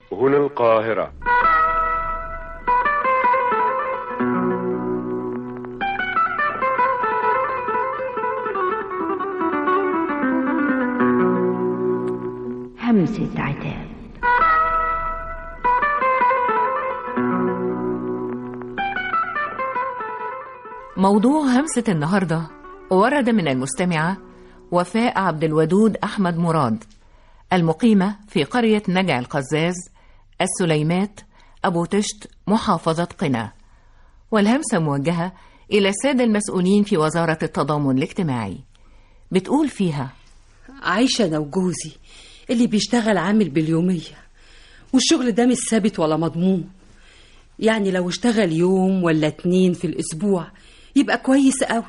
هنا القاهرة همسة عتاب موضوع همسة النهاردة ورد من المستمعة وفاء عبد الودود أحمد مراد المقيمة في قرية نجع القزاز السليمات أبو تشت محافظة قنا والهمسة موجهة إلى السادة المسؤولين في وزارة التضامن الاجتماعي بتقول فيها عايشة أنا وجوزي اللي بيشتغل عامل باليومية والشغل ده مش ثابت ولا مضمون يعني لو اشتغل يوم ولا اتنين في الأسبوع يبقى كويس قوي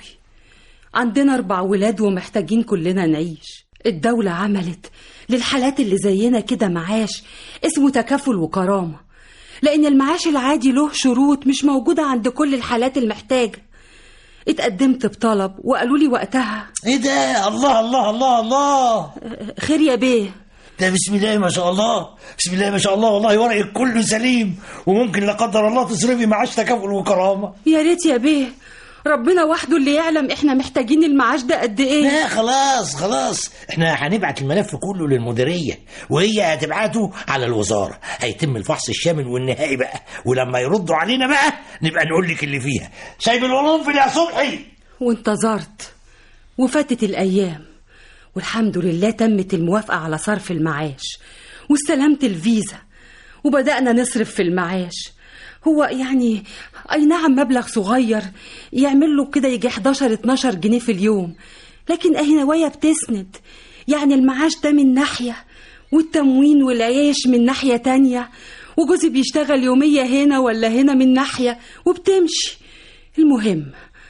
عندنا أربع ولاد ومحتاجين كلنا نعيش الدولة عملت للحالات اللي زينا كده معاش اسمه تكافل وكرامة لأن المعاش العادي له شروط مش موجودة عند كل الحالات المحتاجة اتقدمت بطلب وقالوا لي وقتها ايه ده الله الله الله الله خير يا بيه ده بسم الله ما شاء الله بسم الله ما شاء الله والله ورقك كله سليم وممكن لا قدر الله تصرفي معاش تكافل وكرامه يا ريت يا بيه ربنا وحده اللي يعلم احنا محتاجين المعاش ده قد ايه لا خلاص خلاص احنا هنبعت الملف كله للمديريه وهي هتبعته على الوزاره هيتم الفحص الشامل والنهائي بقى ولما يردوا علينا بقى نبقى نقول لك اللي فيها سايب القرنفل يا صبحي وانتظرت وفاتت الأيام والحمد لله تمت الموافقة على صرف المعاش واستلمت الفيزا وبدأنا نصرف في المعاش هو يعني أي نعم مبلغ صغير يعمل له كده يجي 11 12 جنيه في اليوم لكن أهي نوايا بتسند يعني المعاش ده من ناحية والتموين والعيش من ناحية تانية وجوزي بيشتغل يومية هنا ولا هنا من ناحية وبتمشي المهم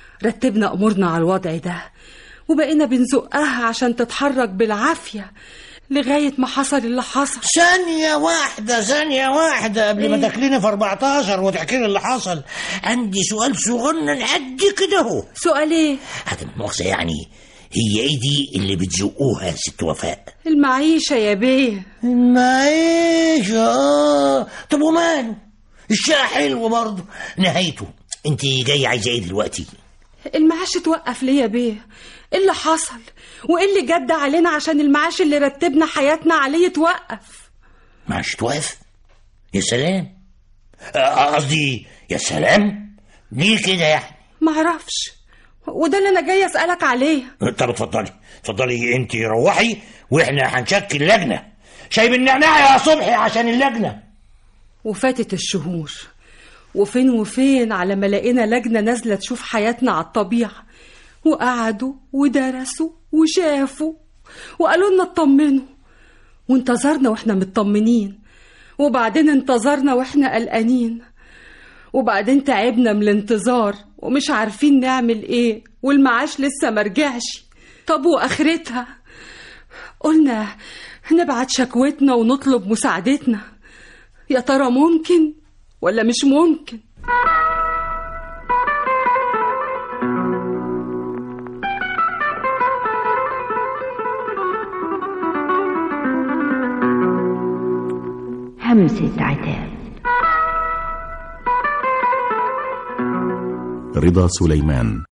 رتبنا أمورنا على الوضع ده وبقينا بنزقها عشان تتحرك بالعافية لغاية ما حصل اللي حصل ثانية واحدة ثانية واحدة قبل ما إيه؟ تاكليني في 14 وتحكي لي اللي حصل عندي سؤال صغنن قد كده اهو سؤال ايه عدم مؤاخذة يعني هي ايه دي اللي بتزقوها يا ست وفاء المعيشة يا بيه معيشة اه طب وماله الشقة حلو برضه نهايته انت جاي عايزة ايه دلوقتي المعاش اتوقف ليه يا بيه ايه اللي حصل وايه اللي جد علينا عشان المعاش اللي رتبنا حياتنا عليه يتوقف معش توقف يا سلام آه، قصدي يا سلام ليه كده يعني معرفش وده اللي انا جاي اسالك عليه طب اتفضلي اتفضلي انت روحي واحنا هنشكل لجنه شايب النعناع يا صبحي عشان اللجنه وفاتت الشهور وفين وفين على ما لقينا لجنة نازلة تشوف حياتنا على الطبيعة وقعدوا ودرسوا وشافوا وقالوا لنا اطمنوا وانتظرنا واحنا مطمنين وبعدين انتظرنا واحنا قلقانين وبعدين تعبنا من الانتظار ومش عارفين نعمل ايه والمعاش لسه مرجعش طب واخرتها قلنا نبعت شكوتنا ونطلب مساعدتنا يا ترى ممكن ولا مش ممكن همسة عتاب رضا سليمان